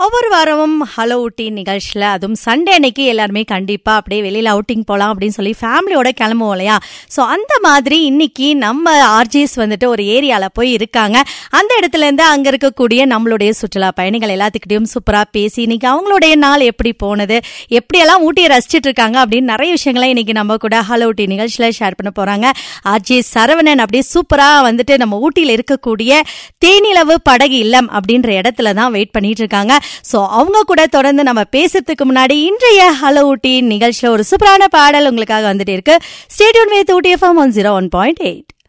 ஒவ்வொரு வாரமும் ஹலோ ஊட்டி நிகழ்ச்சியில் அதுவும் சண்டே அன்னைக்கு எல்லாருமே கண்டிப்பாக அப்படியே வெளியில் அவுட்டிங் போகலாம் அப்படின்னு சொல்லி ஃபேமிலியோட கிளம்புவோம் இல்லையா ஸோ அந்த மாதிரி இன்னைக்கு நம்ம ஆர்ஜிஎஸ் வந்துட்டு ஒரு ஏரியாவில் போய் இருக்காங்க அந்த இடத்துல இருந்து அங்கே இருக்கக்கூடிய நம்மளுடைய சுற்றுலா பயணிகள் எல்லாத்துக்கிட்டையும் சூப்பராக பேசி இன்னைக்கு அவங்களுடைய நாள் எப்படி போனது எப்படியெல்லாம் ஊட்டியை ரசிச்சிட்டு இருக்காங்க அப்படின்னு நிறைய விஷயங்களை இன்னைக்கு நம்ம கூட ஹலோ ஊட்டி நிகழ்ச்சியில் ஷேர் பண்ண போகிறாங்க ஆர்ஜிஎஸ் சரவணன் அப்படியே சூப்பராக வந்துட்டு நம்ம ஊட்டியில் இருக்கக்கூடிய தேனிலவு படகு இல்லம் அப்படின்ற இடத்துல தான் வெயிட் பண்ணிட்டு இருக்காங்க சோ அவங்க கூட தொடர்ந்து நம்ம பேசுறதுக்கு முன்னாடி இன்றைய ஹலோ ஊட்டி நிகழ்ச்சியில ஒரு சூப்பரான பாடல் உங்களுக்காக வந்துட்டு இருக்கு stadium with Ooty FM one zero one point eight